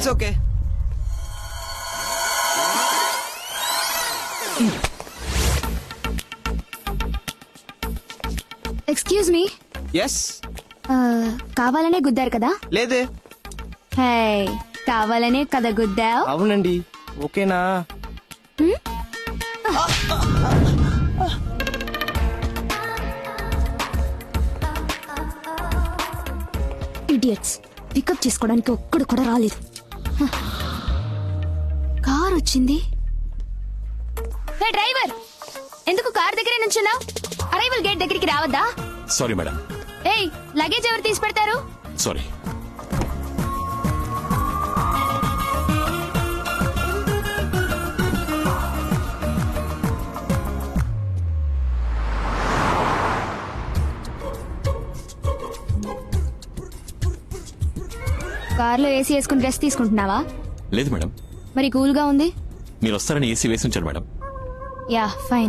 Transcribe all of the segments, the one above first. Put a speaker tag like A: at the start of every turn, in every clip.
A: It's okay
B: excuse me
A: yes
B: కావాలనే గుద్దారు కదా
A: లేదే
B: హే కావాలనే కదా గుద్దావు
A: అవునండి ఓకేనా
B: ఇడియట్స్ పికప్ చేసుకోవడానికి ఒక్కడు కూడా రాలేదు హ. కార్ వచ్చింది హే డ్రైవర్ ఎందుకు కార్ దగ్గరే నుంచున్నావు అరైవల్ గేట్ దగ్గరికి రావద్దా
C: సారీ మేడం
B: ఏయ్ లగేజ్ ఎవరు తీసి పెడతారు
C: సారీ
B: కార్లో ఏసీ వేసుకుని డ్రెస్ తీసుకుంటున్నావా
C: లేదు మేడం
B: మరి కూల్గా ఉంది
C: మీరు వస్తారని ఏసీ వేసి ఉంచారు madam
B: ya fine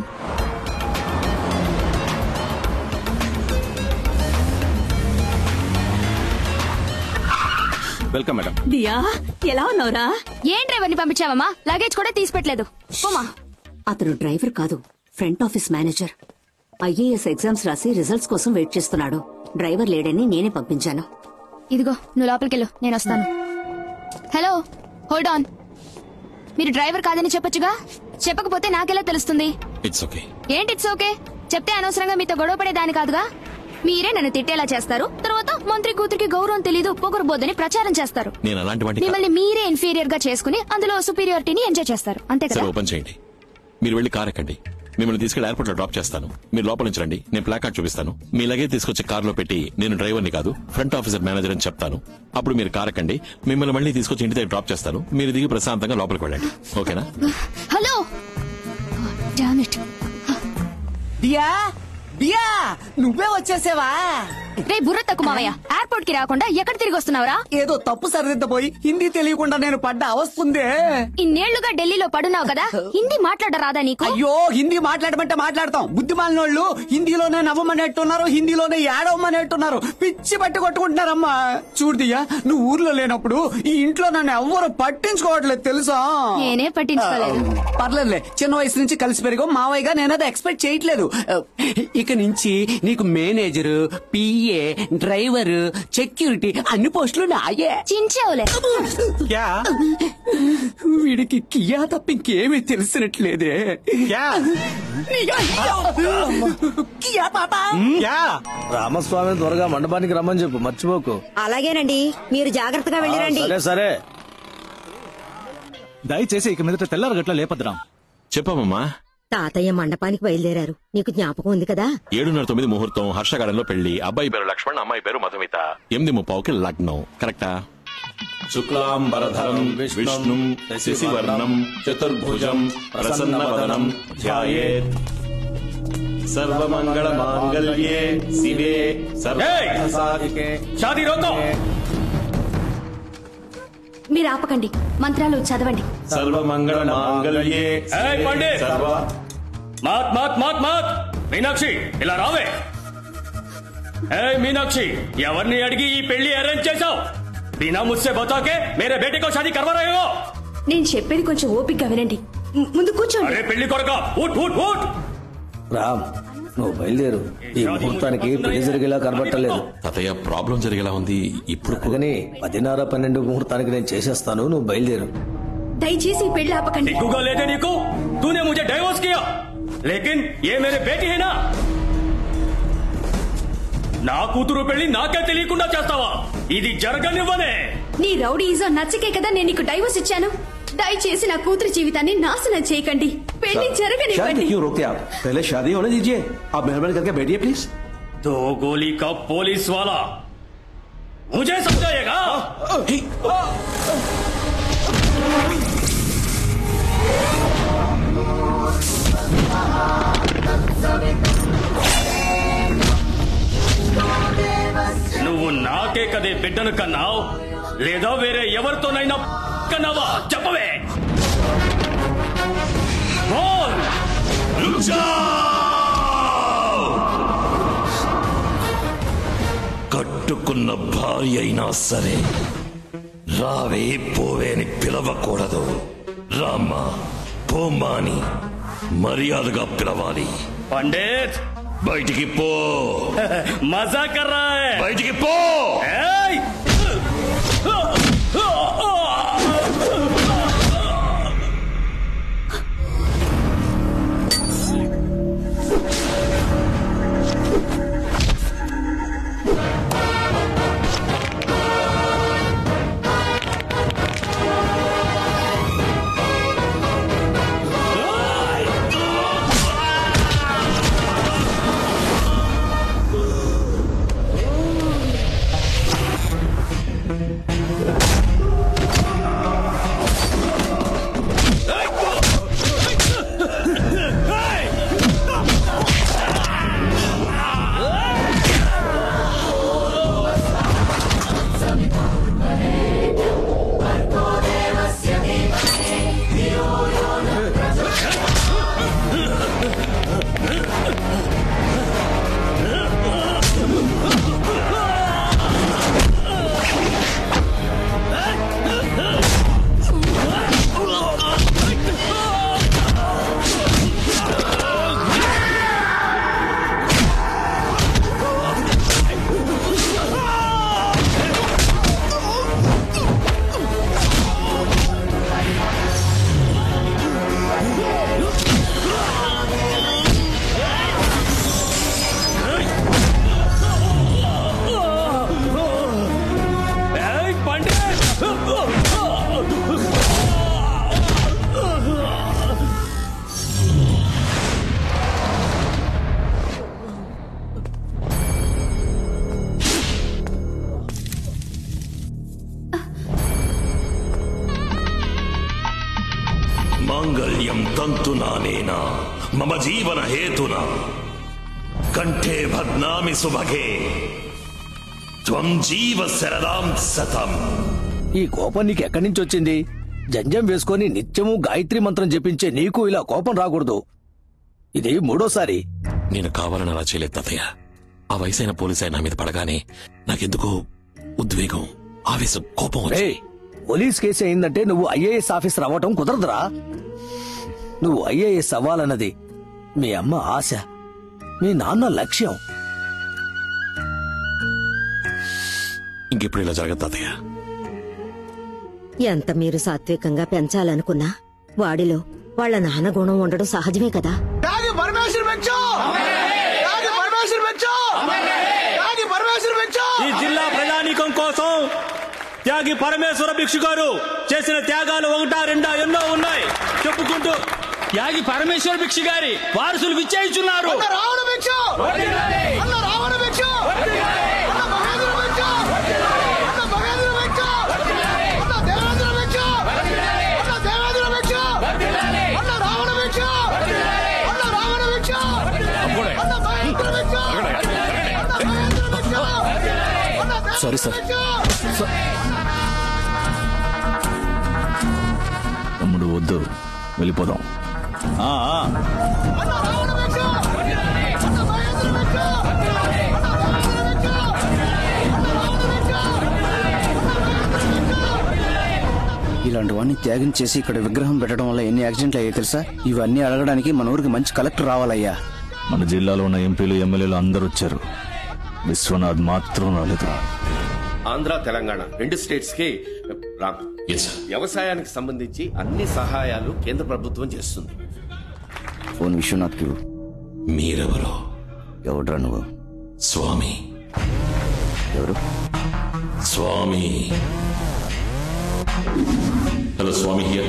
A: welcome madam
D: Diya ఎలా ఉన్నావురా
B: ఏం డ్రైవర్ని పంపించావమ్మా లగేజ్ కూడా తీసి పెట్టలేదు పోమా
D: అతను డ్రైవర్ కాదు front office manager IAS exams రాసి రిజల్ట్స్ కోసం వెయిట్ చేస్తున్నాడు డ్రైవర్ లేడని నేనే పంపించాను
B: ఇదిగో నువ్వు లోపలికెళ్ళు నేను వస్తాను హలో హోల్డ్ ఆన్ మీరు డ్రైవర్ కాదని చెప్పొచ్చుగా చెప్పకపోతే నాకెలా తెలుస్తుంది
C: ఇట్స్ ఓకే
B: ఏంటి ఇట్స్ ఓకే చెప్తే అనవసరంగా మీతో గొడవ పడేదాని కాదుగా మీరే నన్ను తిట్టేలా చేస్తారు తర్వాత మంత్రి కూతురికి గౌరవం తెలీదు పొగరబోదని ప్రచారం చేస్తారు
C: నేను అలాంటి వాటిని కాదు.
B: మిమ్మల్ని మీరే ఇన్ఫీరియర్ గా చేసుకుని అందులో సుపీరియారిటీని ఎంజాయ్ చేస్తారు అంతే
C: సరే
B: కదా
C: ఓపెన్ చేయండి మీరు వెళ్ళి కార్ ఎక్కండి మిమ్మల్ని తీసుకెళ్లి ఎయిర్పోర్ట్ లో డ్రాప్ చేస్తాను మీరు లోపల నుంచి రండి నేను ప్లాక్ కార్డ్ చూపిస్తాను మీ లగేజ్ తీసుకొచ్చి కార్ లో పెట్టి నేను డ్రైవర్ని కాదు ఫ్రంట్ ఆఫీసర్ మేనేజర్ అని చెప్తాను అప్పుడు మీరు కార్ ఎక్కండి మిమ్మల్ని మళ్ళీ తీసుకొచ్చి ఇంటి దగ్గర డ్రాప్ చేస్తాను మీరు దిగి ప్రశాంతంగా లోపలికి వెళ్ళండి ఓకేనా
B: hello damn it
E: Diya Diya నువ్వే వచ్చేసావా
B: రే బుర్ర తక్కువ మావయ్య ఎయిర్పోర్ట్ కి రాకుండా ఎక్కడ తిరిగి వస్తున్నావురా
E: ఏదో తప్పు సరిదిద్దపోయి హిందీ తెలియకుండా నేను పడ్డ అవస్తుందే
B: ఇన్నేళ్లుగా ఢిల్లీలో పడున్నావు కదా హిందీ మాట్లాడరాదా నీకు
E: అయ్యో హిందీ మాట్లాడమంటే మాట్లాడతాం బుద్ధిమాలినోళ్ళు హిందీలోనే నవ్వమనేట్టున్నారు హిందీలోనే ఏడవమనేట్టున్నారు పిచ్చి పట్టి కొట్టుకుంటున్నారమ్మా చూడు దియ్యా నువ్వు ఊర్లో లేనప్పుడు ఈ ఇంట్లో నన్ను ఎవ్వరు పట్టించుకోవట్లేదు తెలుసా
B: నేనే పట్టించుకోలేదు
E: పర్లేదులే చిన్న వయసు నుంచి కలిసి పెరిగో మావయ్యగా నేను అది ఎక్స్పెక్ట్ చేయట్లేదు ఇక నుంచి నీకు మేనేజర్ పిఏ డ్రైవర్ సెక్యూరిటీ అన్ని పోస్టులు నాయే
B: చించావులే
A: క్యా
E: వీడికి కియా తప్ప ఇంకేమీ తెలిసినట్లేదే
A: క్యా
E: కియా పాపా
A: క్యా
F: రామస్వామి త్వరగా మండపానికి రమ్మని చెప్పు మర్చిపోకు
D: అలాగేనండి మీరు జాగ్రత్తగా వెళ్ళిరండి
F: సరే సరే
G: దయచేసి ఇక మీదట తెల్లారగట్ల లేపద్రాం
C: చెప్పమ్మా
D: తాతయ్య మండపానికి బయలుదేరారు నీకు జ్ఞాపకం ఉంది కదా
C: ఏడున్నర తొమ్మిది ముహూర్తం హర్షగాడంలో పెళ్లి అబ్బాయి పేరు లక్ష్మణ్ అమ్మాయి పేరు మధుమిత ఎనిమిది ముప్పావుకి లగ్నం కరెక్టా శుక్లాంబరధరం విష్ణుం శశివర్ణం చతుర్భుజం ప్రసన్నవదనం ధ్యాయేత్ సర్వమంగళ మాంగళ్యే శివే సర్వసాధికే
F: షాదీ రోకో
B: మీరు ఆపకండి మంత్రాలు చదవండి
C: సర్వమంగళ మాంగళ్యే
F: ఏయ్, పండిత్!
C: సర్వ
F: మాత్ మాత్ మాత్ మాత్ మీనాక్షి ఇలా రావే ఏ మీనాక్షి ఎవరిని అడిగి ఈ పెళ్లి అరేంజ్ చేశావు బినా ముస్సే బతాకే మేరే బేటీ కో షాదీ కర్వా రహే హో
H: నేను చెప్పేది కొంచెం ఓపికగా వినండి ము- ముందు కూర్చోండి
F: అరే పెళ్లి కొరక ఊట్ ఊట్ ఊట్
I: రామ్ నువ్వు బయలుదేరు ఈ ముహూర్తానికి పెళ్లి జరిగేలా కనబట్టలేదు
C: తాతయ్య ప్రాబ్లం జరిగేలా ఉంది ఇప్పుడు
I: అందుకని పదిన్నర పన్నెండు ముహూర్తానికి నేను చేసేస్తాను నువ్వు బయలుదేరు
H: దయచేసి ఈ పెళ్లి ఆపకండి
F: दिखूगा लेते निको तूने मुझे डाइवोर्स किया लेकिन ये मेरे बेटी है ना నా కూతురు పెళ్లి నాకే తెలియకుండా చేస్తావా ఇది జరగనివ్వనే
H: నీ రౌడీజం నచ్చకే కదా నేను నీకు డైవోర్స్ ఇచ్చాను దయచేసి నా కూతురి జీవితాన్ని నాశనం చేయకండి పెళ్లి
J: शादी
H: జరగనివ్వండి
J: क्यों रोकते आप पहले शादी होने दीजिए आप मेहरबानी करके बैठिए प्लीज
F: दो गोली का पुलिस वाला मुझे समझाएगा నువ్వు నాకే కదే బిడ్డను కన్నావు లేదా వేరే ఎవరితోనైనా కన్నావా చెప్పవే బోల్!
C: కట్టుకున్న భార్య అయినా సరే
K: రావే పోవే అని పిలవకూడదు రామ్మా పోమ్మా అని మర్యాదగా పిలవాలి
F: పండిత్
K: బయటికి పో
F: మజా కర్ రా హై.
K: బయటికి పో
F: ఏయ్! ఏయ్, పండిత్
K: మాంగళ్యం తంతునానేనా మమ జీవన హేతునా కంఠే భద్నామి సుభగే త్వం జీవ శరదాం సతం
I: ఈ కోపం నీకు ఎక్కడి నుంచి వచ్చింది జంజం వేసుకొని నిత్యము గాయత్రి మంత్రం జపించే నీకు ఇలా కోపం రాకూడదు ఇది మూడోసారి
C: నేను కావాలని అలా చేయలేదు తాతయ్య ఆ వయసైన పోలీస్ ఆయన నా మీద పడగానే నాకెందుకో ఉద్వేగం ఆవేశం కోపం వచ్చి
I: ఏయ్, పోలీస్ కేసు అయిందంటే నువ్వు ఐఏఎస్ ఆఫీసర్ అవ్వటం కుదరదురా నువ్వు ఐఏఎస్ అవ్వాలన్నది మీ అమ్మ ఆశ మీ నాన్న లక్ష్యం
C: ఇంకెప్పుడు ఇలా జరగదు తాతయ్య
L: ఎంత మీరు సాత్వికంగా పెంచాలనుకున్నా వాడిలో వాళ్ళ నాన్న గుణం ఉండడం సహజమే కదా
E: తాగి పరమేశ్వర్ పెంచు తాగి పరమేశ్వర్ పెంచు తాగి పరమేశ్వర్ పెంచు
F: ఈ జిల్లా ప్రజానీకం కోసం త్యాగి పరమేశ్వర భిక్షు గారు చేసిన త్యాగాలు ఒకటా రెండా ఎన్నో ఉన్నాయి చెప్పుకుంటూ త్యాగి పరమేశ్వర భిక్షు గారి వారసులు విచ్చేయిచున్నారు
E: అన్న రావణ పెంచు అన్న రావణ పెంచు అన్న మహేంద్ర పెంచు అన్న మహేంద్ర పెంచు అన్న దేవేంద్ర పెంచు అన్న దేవేంద్ర పెంచు అన్న రావణ పెంచు అన్న రావణ పెంచు అన్న మహేంద్ర పెంచు అన్న మహేంద్ర పెంచు అన్న
G: సారీ సార్ తమ్ముడు వద్దు వెళ్ళిపోదాం ఆ, ఆ.
E: అన్న రావణ పెంచు అన్న మహేంద్ర పెంచు అన్న దేవేంద్ర పెంచు అన్న రావణ పెంచు
A: ఇలాంటి వాడిని త్యాగం చేసి ఇక్కడ విగ్రహం పెట్టడం వల్ల ఎన్ని యాక్సిడెంట్లు అయ్యాయి తెలుసా ఇవన్నీ అడగడానికి మన ఊరికి మంచి కలెక్టర్ రావాలయ్యా
G: మన జిల్లాలో ఉన్న ఎంపీలు ఎమ్మెల్యేలు అందరూ వచ్చారు విశ్వనాథ్ మాత్రం రాలేదు
J: ఆంధ్ర తెలంగాణ రెండు స్టేట్స్ కి రామ్ వ్యవసాయానికి సంబంధించి అన్ని సహాయాలు కేంద్ర ప్రభుత్వం చేస్తుంది
A: ఫోన్ విశ్వనాథ్ కి
C: మీరెవరో
A: ఎవడ్రా నువ్వు
C: స్వామి
A: ఎవరు
C: స్వామి హలో స్వామి హియర్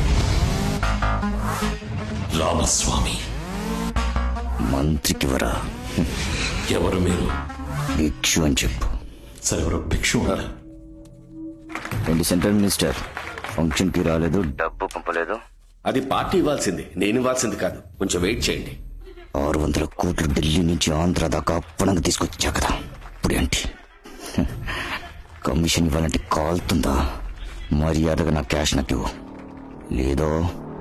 C: రామస్వామి
A: మంత్రికి వరా
C: ఎవరు మీరు
A: భిక్షు అని చెప్పు
C: సరే ఎవరు భిక్షు ఉన్నారు
A: ఏంటి సెంట్రల్ మినిస్టర్ ఫంక్షన్ కి రాలేదు డబ్బు పంపలేదు
J: అది పార్టీ ఇవ్వాల్సింది నేను ఇవ్వాల్సింది కాదు కొంచెం వెయిట్ చేయండి
A: ఆరు వందల కోట్లు ఢిల్లీ నుంచి ఆంధ్ర దాకా అప్పనంగా తీసుకొచ్చా కదా ఇప్పుడు ఏంటి హ్మ్. కమిషన్ ఇవ్వాలంటే కాలుతుందా మర్యాదగా నా క్యాష్ నాకు ఇవ్వు. లేదో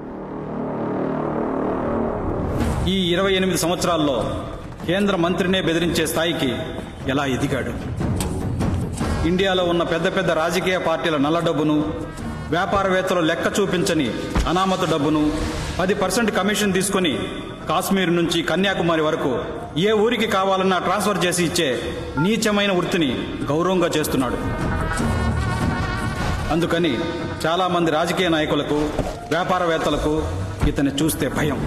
M: ఈ ఇరవై ఎనిమిది సంవత్సరాల్లో కేంద్ర మంత్రినే బెదిరించే స్థాయికి ఎలా ఎదిగాడు ఇండియాలో ఉన్న పెద్ద పెద్ద రాజకీయ పార్టీల నల్ల డబ్బును వ్యాపారవేత్తలు లెక్క చూపించని అనామత డబ్బును పది పర్సెంట్ కమిషన్ తీసుకుని కాశ్మీర్ నుంచి కన్యాకుమారి వరకు ఏ ఊరికి కావాలన్నా ట్రాన్స్ఫర్ చేసి ఇచ్చే నీచమైన వృత్తిని గౌరవంగా చేస్తున్నాడు అందుకని చాలా మంది రాజకీయ నాయకులకు వ్యాపారవేత్తలకు ఇతన్ని చూస్తే భయం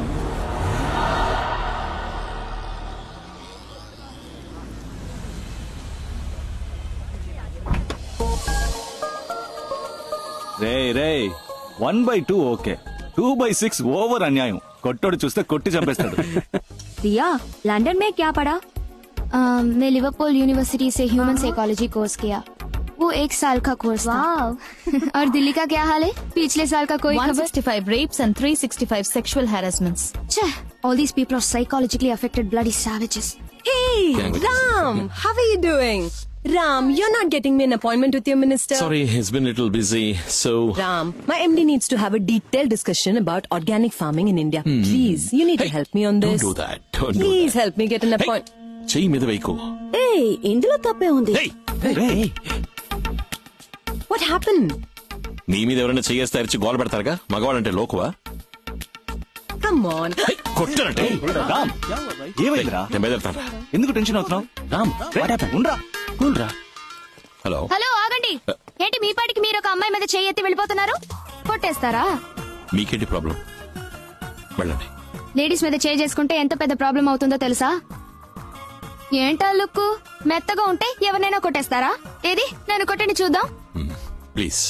G: రే రే one by two okay two by six over అన్యాయం కొట్టోడు చూస్తే కొట్టి చంపేస్తాడు
B: दिया लंदन में क्या पढ़ा मैं लिवरपूल यूनिवर्सिटी से ह्यूमन साइकोलॉजी कोर्स किया वो एक साल का कोर्स था और दिल्ली का क्या हाल है पिछले साल का कोई खबर
N: 165 rapes and 365 sexual harassments.
B: all these people are psychologically affected bloody savages
O: Hey,
C: Language.
O: Ram, how are you doing? Ram, you're not getting me an appointment with your minister.
C: Sorry, he's been a little busy, so.
O: Ram, my MD needs to have a detailed discussion about organic farming in India.
C: Hmm.
O: Please, you need to help me on
C: Don't
O: this.
C: do that. Don't do
O: Please help me get an appointment.
C: చెయ్యి మీద Vaiku
O: Hey, ఇందులో తప్పే ఉంది. What happened?
C: నీ మీద ఎవరైనా చెయ్యేస్తే అరిచి గోల పెడతారుగా మగవాళ్ళంటే లోకువా
O: Come on.
C: కొట్టనంటే
G: రామ్ ఏమైందిరా
C: నేను బెదర్తాను
G: ఎందుకు టెన్షన్ అవుతున్నావు రామ్ ఉండరా కూల్రా
C: హలో
B: హలో ఆగండి ఏంటి మీ పాటికి మీరు ఒక అమ్మాయి మీద చేయి ఎత్తి వెళ్ళిపోతున్నారు కొట్టేస్తారా
C: మీకేంటి ప్రాబ్లం వెళ్ళండి
B: లేడీస్ మీద చేయి చేసుకుంటే ఎంత పెద్ద ప్రాబ్లం అవుతుందో తెలుసా ఏంటా లుక్ మెత్తగా ఉంటే ఎవరినైనా కొట్టేస్తారా ఏది నన్ను కొట్టండి చూద్దాం
C: ప్లీజ్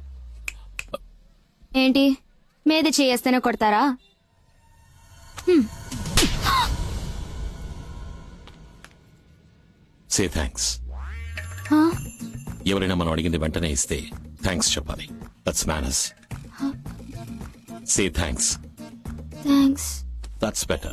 B: ఏంటి మీద చేయేస్తేనే కొడతారా
C: సే థ్యాంక్స్ ఎవరైనా మనం అడిగింది వెంటనే ఇస్తే థ్యాంక్స్ చెప్పాలి that's manners say thanks
B: thanks
C: that's better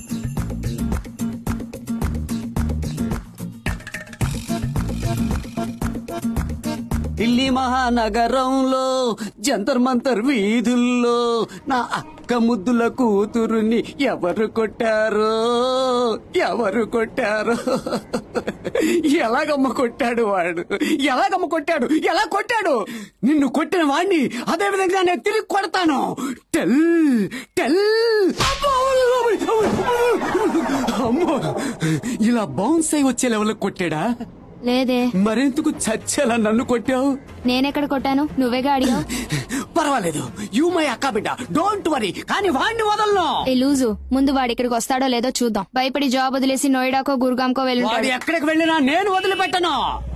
E: Delhi మహానగరంలో జంతర్ మంతర్ వీధుల్లో నా అక్క ముద్దుల కూతురుని ఎవరు కొట్టారో ఎవరు కొట్టారో ఎలాగమ్మ కొట్టాడు వాడు ఎలాగమ్మ కొట్టాడు ఎలా కొట్టాడు నిన్ను కొట్టిన వాడిని అదే విధంగా నేను తిరిగి కొడతాను టెల్ టెల్ అబ్బో! అమ్మో ఇలా బౌన్స్ అయి వచ్చే లెవెల్ కొట్టాడా
B: లేదే
E: మరెందుకు చచ్చేలా నన్ను కొట్టావు
B: నేనెక్కడ కొట్టాను నువ్వేగా అడిగావు
E: పర్వాలేదు యూ మై అక్క బిడ్డ డోంట్ వరీ కానీ వాడిని వదలను
B: ఏ లూజు ముందు వాడు ఇక్కడికి వస్తాడో లేదో చూద్దాం భయపడి జాబ్ వదిలేసి నోయిడాకో గురుగాంకో
E: వాడు
B: వెళ్ళి
E: ఎక్కడికి వెళ్ళినా నేను వదిలిపెట్టను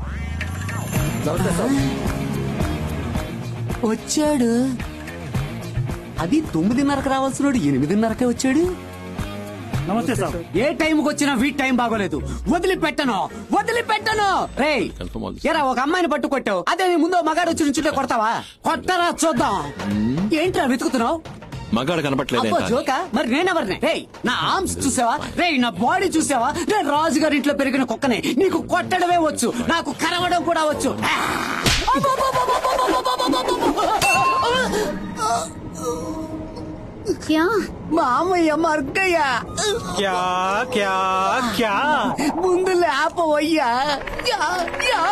E: వచ్చాడు అది తొమ్మిదిన్నరకు రావాల్సిన ఎనిమిదిన్నరకే వచ్చాడు నమస్తే సార్ ఏ టైంకి వచ్చినా వీటి టైం బాగోలేదు వదిలిపెట్టను వదిలిపెట్టను రే ఎరా ఒక అమ్మాయిని పట్టు కొట్టావు అదే నీ ముందు మగాడు వచ్చి నుంచుంటే కొడతావా కొట్టరా చూద్దాం ఏంట్రా వెతుకుతున్నావు
C: మగాడు కనపట్లేదే
E: అబ్బో జోకా మరి నేనెవరిని రే నా ఆర్మ్స్ చూసావా రే నా బాడీ చూసావా నేను రాజుగారి ఇంట్లో పెరిగిన కుక్కనే నీకు కొట్టడమే వచ్చు నాకు కరవడం కూడా వచ్చు మామయ్య మర్గయ్య
M: క్యా క్యా క్యా
E: ముందు లేపవయ్యా యా, యా.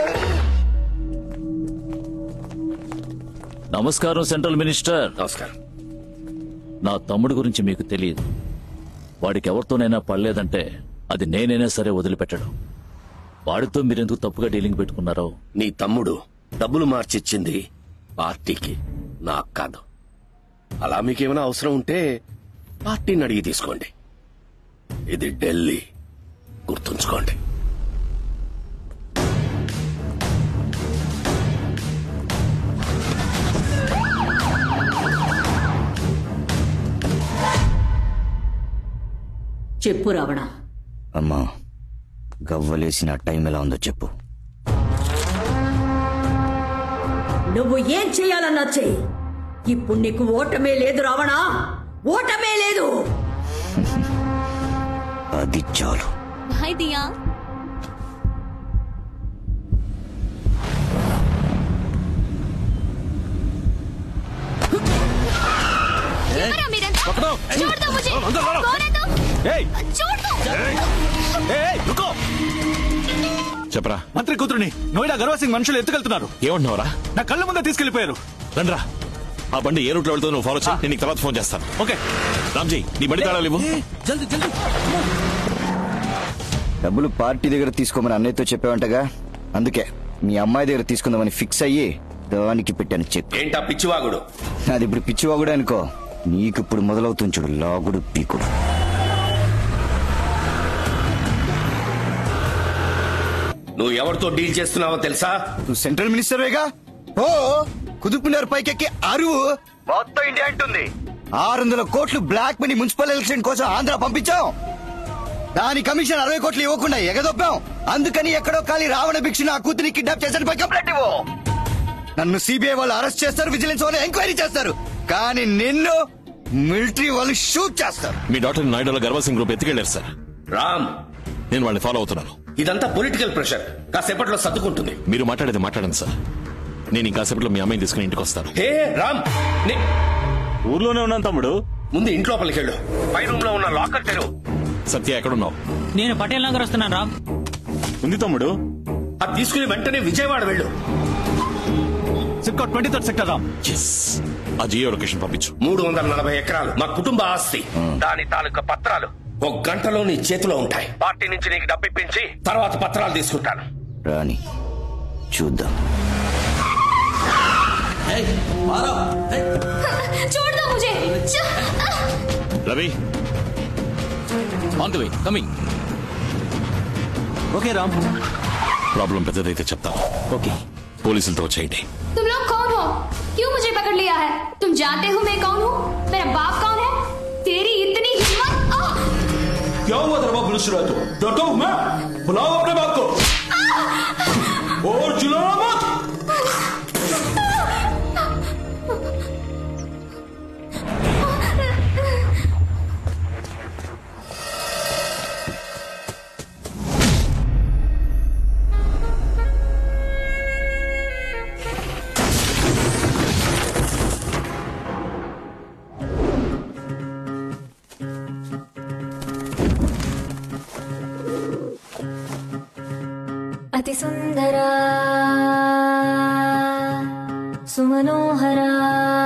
G: నమస్కారం సెంట్రల్ మినిస్టర్
J: నమస్కారం
G: నా తమ్ముడు గురించి మీకు తెలియదు వాడికి ఎవరితోనైనా పడలేదంటే అది నేనైనా సరే వదిలిపెట్టడం వాడితో మీరెందుకు తప్పుగా డీలింగ్ పెట్టుకున్నారో
J: నీ తమ్ముడు డబ్బులు మార్చిచ్చింది పార్టీకి నాకు కాదు అలా మీకేమైనా అవసరం ఉంటే పార్టీని అడిగి తీసుకోండి ఇది ఢిల్లీ గుర్తుంచుకోండి
D: చెప్పు రావణ
A: అమ్మా గవ్వలేసిన టైం ఎలా ఉందో చెప్పు
D: నువ్వు ఏం చేయాలన్నా చెయ్యి ఇప్పుడు నీకు ఓటమే లేదు రావణ ఓటమే లేదు
A: అది చాలు
N: Hi, Diya.
B: ఎవరా మీరంతా? छोड़ दो मुझे कौन है तुम? छोड़ दो
C: చెప్పరా
P: మంత్రి కూతురుని నోయిడా గర్వా సింగ్ మనుషులు ఎత్తుకెళ్తున్నారు
C: ఏమంటున్నావరా
P: నా కళ్ళ ముందే తీసుకెళ్లిపోయారు
C: రండ్రా ఆ బండి ఏ రూట్ లో వెళ్తుందో నువ్వు ఫాలో చేయి నేను నీకు తర్వాత ఫోన్ చేస్తాను
P: ఓకే
C: రామ్జీ నీ బండి తాళాలు ఇవ్వు
P: జల్దీ జల్దీ
A: డబ్బులు పార్టీ దగ్గర తీసుకోమని అన్నయ్యతో చెప్పావంటగా అందుకే మీ అమ్మాయి దగ్గర తీసుకుందామని ఫిక్స్ అయ్యి దానికి పెట్టాను చెక్
J: ఏంటా పిచ్చివాగుడు
A: అది ఇప్పుడు పిచ్చివాగుడే అనుకో నీకు ఇప్పుడు మొదలవుతుంది చూడు లాగుడు పీకుడు
J: నువ్వు ఎవరితో డీల్ చేస్తున్నావో తెలుసా
A: నువ్వు సెంట్రల్ మినిస్టర్వేగా ఓ కుదుపునర్ పైకెక్కి అరువు మొత్తం ఇండియా అంటుంది ఆరు వందల కోట్లు బ్లాక్ మనీ మున్సిపల్ ఎలక్షన్ కోసం ఆంధ్ర పంపించాం దాని కమిషన్ అరవై కోట్లు ఇవ్వకుండా ఎగదొప్పాం అందుకని ఎక్కడో ఖాళీ రావణ భిక్ష నా కూతురి కిడ్నాప్ చేశాను పై కంప్లైంట్ ఇవ్వు నన్ను సిబిఐ వాళ్ళు అరెస్ట్ చేస్తారు విజిలెన్స్ వాళ్ళు ఎంక్వైరీ చేస్తారు కానీ నిన్ను మిలిటరీ వాళ్ళు షూట్ చేస్తారు
C: మీ డాక్టర్ నాయుడులో గర్వా సింగ్ గ్రూప్ ఎత్తుకెళ్లారు సార్
J: రామ్
C: నేను వాళ్ళని ఫాలో అవుతున్నాను
J: ఇదంతా పొలిటికల్ ప్రెషర్ కాసేపట్లో సర్దుకుంటుంది
C: మీరు మాట్లాడేది మాట్లాడండి సార్ నేను ఇంకాసేపట్లో మీ అమ్మాయిని తీసుకుని ఇంటికి వస్తాను
J: హే రామ్ నే-
P: ఊర్లోనే ఉన్నాను తమ్ముడు
J: ముందు ఇంట్లోపలికి వెళ్ళు పై రూమ్ లో ఉన్న లాకర్ తెరువు
C: సత్య ఎక్కడున్నావు
Q: నేను పటేల్ నగర్ వస్తున్నాను రామ్
P: ఉంది తమ్ముడు
J: అది తీసుకుని వెంటనే విజయవాడ వెళ్ళు
P: SIPCOT twenty third sector Ram
C: ఆ జియో లొకేషన్ పంపించు
J: మూడు వందల నలభై ఎకరాలు మా కుటుంబ ఆస్తి దాని తాలూకా పత్రాలు ఒక గంటలో నీ చేతిలో ఉంటాయి పార్టీ నుంచి నీకు డబ్బు ఇప్పించి తర్వాత పత్రాలు తీసుకుంటాను
A: రాని చూద్దాం
H: छोड़ दो मुझे
C: Ravi
G: on the way coming
P: okay Ram
C: problem పెద్దదైతే చెప్తాను
A: ఓకే
C: పోలీసులతో వచ్చేయండి
H: तुम लोग कौन हो क्यों मुझे पकड़ लिया है तुम जानते हो मैं कौन हूँ मेरा बाप कौन है तेरी इतनी हिम्मत आह!
K: क्या हुआ तेरे बाप मिनिस्टर है तो डरता हूं मैं बुलाओ अपने बाप को और चिल्लाना मत
R: అతి సుందరా సుమనోహరా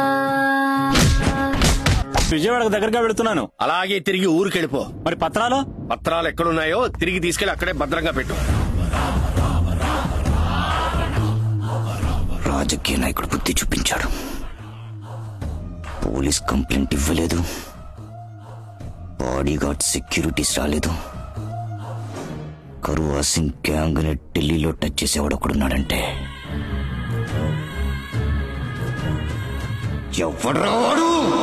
M: విజయవాడకు దగ్గరగా వెళుతున్నాను
J: అలాగే తిరిగి ఊరికెళ్ళిపో
M: మరి పత్రాలు
J: పత్రాలు ఎక్కడున్నాయో తిరిగి తీసుకెళ్లి అక్కడే భద్రంగా పెట్టు
A: రాజకీయ నాయకుడు బుద్ధి చూపించాడు పోలీస్ కంప్లైంట్ ఇవ్వలేదు బాడీగార్డ్ సెక్యూరిటీస్ రాలేదు కరువా సింగ్ గ్యాంగ్ ని ఢిల్లీలో టచ్ చేసేవాడు ఒకడున్నాడంటే ఎవడ్రా వాడు